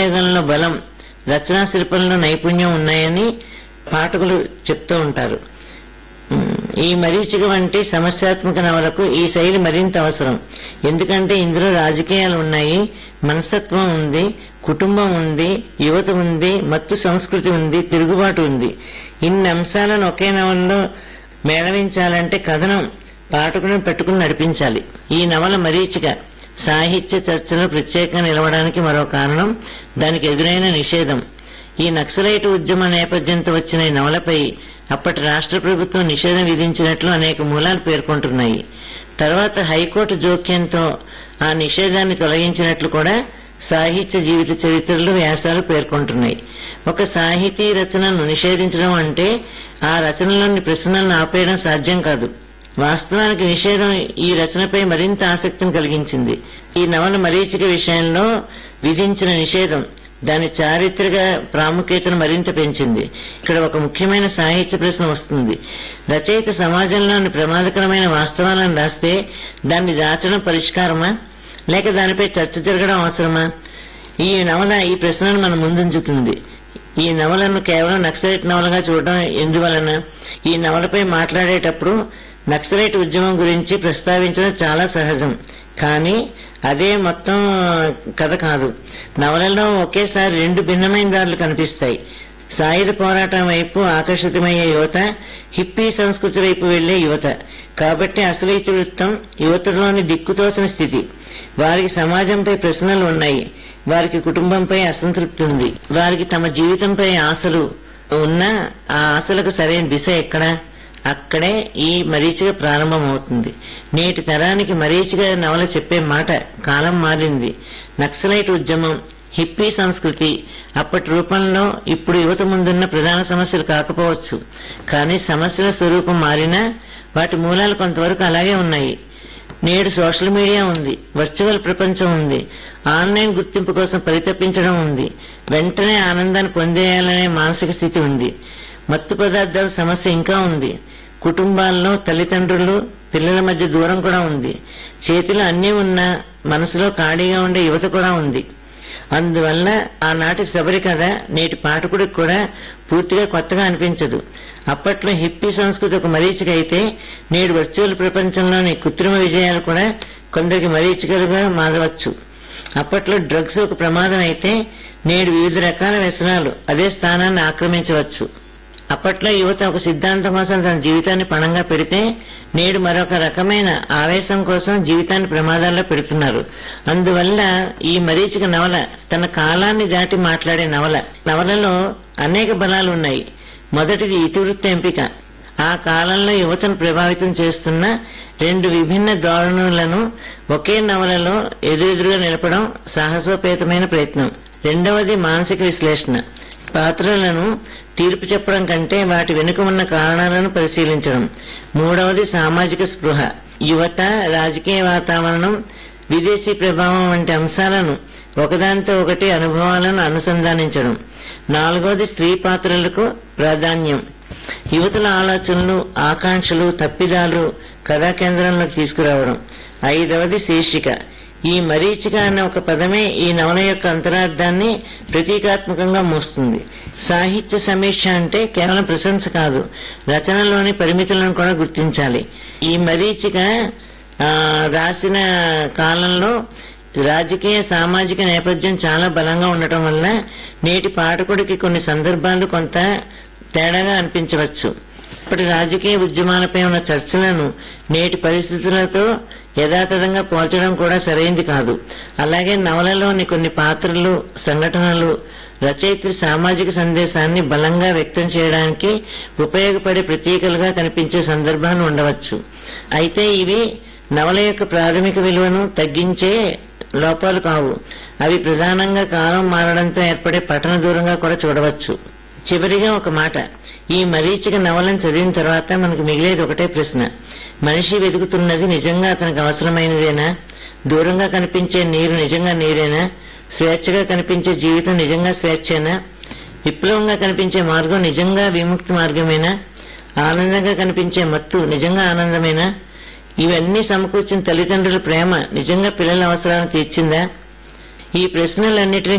పదప్రయోగంలో బలం రచనా శిల్పంలో నైపుణ్యం ఉన్నాయని పాఠకులు చెప్తూ ఉంటారు ఉమ్, ఈ మరీచిక వంటి సమస్యాత్మక నవలకు ఈ శైలి మరింత అవసరం ఎందుకంటే ఇందులో రాజకీయాలు ఉన్నాయి మనస్తత్వం ఉంది కుటుంబం ఉంది యువత ఉంది మత్తు సంస్కృతి ఉంది తిరుగుబాటు ఉంది ఇన్ని అంశాలను ఒకే నవలలో మేళవించాలంటే కథనం పాఠకులను పెట్టుకుని నడిపించాలి ఈ నవల మరీచిక సాహిత్య చర్చలో ప్రత్యేకంగా నిలవడానికి మరో కారణం దానికి ఎదురైన నిషేధం ఈ నక్సలైట్ ఉద్యమ నేపథ్యంతో వచ్చిన ఈ నవలపై అప్పటి రాష్ట్ర ప్రభుత్వం నిషేధం విధించినట్లు అనేక మూలాలు పేర్కొంటున్నాయి తర్వాత హైకోర్టు జోక్యంతో ఆ నిషేధాన్ని తొలగించినట్లు కూడా సాహిత్య జీవిత చరిత్రలు వ్యాసాలు పేర్కొంటున్నాయి ఒక సాహితీ రచనను నిషేధించడం అంటే ఆ రచనలోని ప్రశ్నలను ఆపేయడం సాధ్యం కాదు వాస్తవానికి నిషేధం ఈ రచనపై మరింత ఆసక్తిని కలిగించింది ఈ నవల మరీచిక విషయంలో విధించిన నిషేధం దాని చారిత్రక ప్రాముఖ్యతను మరింత పెంచింది ఇక్కడ ఒక ముఖ్యమైన సాహిత్య ప్రశ్న వస్తుంది రచయిత సమాజంలోని ప్రమాదకరమైన వాస్తవాలను రాస్తే దాన్ని దాచడం పరిష్కారమా లేక దానిపై చర్చ జరగడం అవసరమా ఈ నవల ఈ ప్రశ్నను మన ముందుంచుతుంది ఈ నవలను కేవలం నక్సలైట్ నవలగా చూడడం ఎందువలన ఈ నవలపై మాట్లాడేటప్పుడు నక్సలైట్ ఉద్యమం గురించి ప్రస్తావించడం చాలా సహజం కానీ అదే మొత్తం కథ కాదు నవలలో ఒకేసారి రెండు భిన్నమైన దారులు కనిపిస్తాయి సాయుధ పోరాటం వైపు ఆకర్షితమయ్యే యువత హిప్పీ సంస్కృతి వైపు వెళ్లే యువత కాబట్టి అసలు ఇతివృత్తం యువతలోని దిక్కుతోచని స్థితి వారికి సమాజంపై ప్రశ్నలు ఉన్నాయి వారికి కుటుంబంపై అసంతృప్తి ఉంది వారికి తమ జీవితంపై ఆశలు ఉన్నా ఆ ఆశలకు సరైన దిశ ఎక్కడా అక్కడే ఈ మరీచిక ప్రారంభమవుతుంది నేటి తరానికి మరీచిక నవల చెప్పే మాట కాలం మారింది నక్సలైట్ ఉద్యమం హిప్పీ సంస్కృతి అప్పటి రూపంలో ఇప్పుడు యువత ముందున్న ప్రధాన సమస్యలు కాకపోవచ్చు కానీ సమస్యల స్వరూపం మారినా వాటి మూలాలు కొంతవరకు అలాగే ఉన్నాయి నేడు సోషల్ మీడియా ఉంది వర్చువల్ ప్రపంచం ఉంది ఆన్లైన్ గుర్తింపు కోసం పరితపించడం ఉంది వెంటనే ఆనందాన్ని పొందేయాలనే మానసిక స్థితి ఉంది మత్తు పదార్థాల సమస్య ఇంకా ఉంది కుటుంబాల్లో తల్లిదండ్రులు పిల్లల మధ్య దూరం కూడా ఉంది చేతిలో అన్నీ ఉన్నా మనసులో ఖాళీగా ఉండే యువత కూడా ఉంది అందువల్ల ఆనాటి శబరి కథ నేటి పాఠకుడికి కూడా పూర్తిగా కొత్తగా అనిపించదు అప్పట్లో హిప్పీ సంస్కృతి ఒక మరీచిక అయితే నేడు వర్చువల్ ప్రపంచంలోని కృత్రిమ విజయాలు కూడా కొందరికి మరీచికలుగా మారవచ్చు అప్పట్లో డ్రగ్స్ ఒక ప్రమాదం అయితే నేడు వివిధ రకాల వ్యసనాలు అదే స్థానాన్ని ఆక్రమించవచ్చు అప్పట్లో యువత ఒక సిద్ధాంతం కోసం తన జీవితాన్ని పణంగా పెడితే నేడు మరొక రకమైన ఆవేశం కోసం జీవితాన్ని ప్రమాదాల్లో పెడుతున్నారు అందువల్ల ఈ మరీచిక నవల తన కాలాన్ని దాటి మాట్లాడే నవల నవలలో అనేక బలాలు ఉన్నాయి మొదటిది ఇతివృత్త ఎంపిక ఆ కాలంలో యువతను ప్రభావితం చేస్తున్న రెండు విభిన్న ధోరణులను ఒకే నవలలో ఎదురెదురుగా నిలపడం సాహసోపేతమైన ప్రయత్నం రెండవది మానసిక విశ్లేషణ పాత్రలను తీర్పు చెప్పడం కంటే వాటి వెనుక ఉన్న కారణాలను పరిశీలించడం మూడవది సామాజిక స్పృహ యువత రాజకీయ వాతావరణం విదేశీ ప్రభావం వంటి అంశాలను ఒకదానితో ఒకటి అనుభవాలను అనుసంధానించడం నాలుగవది స్త్రీ పాత్రలకు ప్రాధాన్యం యువతుల ఆలోచనలు ఆకాంక్షలు తప్పిదాలు కథా కేంద్రంలోకి తీసుకురావడం ఐదవది శీర్షిక ఈ మరీచిక అన్న ఒక పదమే ఈ నవల యొక్క అంతరార్థాన్ని ప్రతీకాత్మకంగా మోస్తుంది సాహిత్య సమీక్ష అంటే కేవలం ప్రశంస కాదు రచనలోని పరిమితులను కూడా గుర్తించాలి ఈ మరీచిక ఆ, రాసిన కాలంలో రాజకీయ సామాజిక నేపథ్యం చాలా బలంగా ఉండటం వల్ల నేటి పాఠకుడికి కొన్ని సందర్భాలు కొంత తేడాగా అనిపించవచ్చు ఇప్పటి రాజకీయ ఉద్యమాలపై ఉన్న చర్చలను నేటి పరిస్థితులతో యథాతథంగా పోల్చడం కూడా సరైంది కాదు అలాగే నవలలోని కొన్ని పాత్రలు సంఘటనలు రచయిత్రి సామాజిక సందేశాన్ని బలంగా వ్యక్తం చేయడానికి ఉపయోగపడే ప్రతీకలుగా కనిపించే సందర్భాలు ఉండవచ్చు అయితే ఇవి నవల యొక్క ప్రాథమిక విలువను తగ్గించే లోపాలు కావు అవి ప్రధానంగా కాలం మారడంతో ఏర్పడే పఠన దూరంగా కూడా చూడవచ్చు చివరిగా ఒక మాట ఈ మరీచిక నవలను చదివిన తర్వాత మనకు మిగిలేది ఒకటే ప్రశ్న మనిషి వెతుకుతున్నది నిజంగా అతనికి అవసరమైనదేనా దూరంగా కనిపించే నీరు నిజంగా నీరేనా స్వేచ్ఛగా కనిపించే జీవితం నిజంగా స్వేచ్ఛేనా విప్లవంగా కనిపించే మార్గం నిజంగా విముక్తి మార్గమేనా ఆనందంగా కనిపించే మత్తు నిజంగా ఆనందమేనా ఇవన్నీ సమకూర్చిన తల్లిదండ్రుల ప్రేమ నిజంగా పిల్లల అవసరాలను తీర్చిందా ఈ ప్రశ్నలన్నిటినీ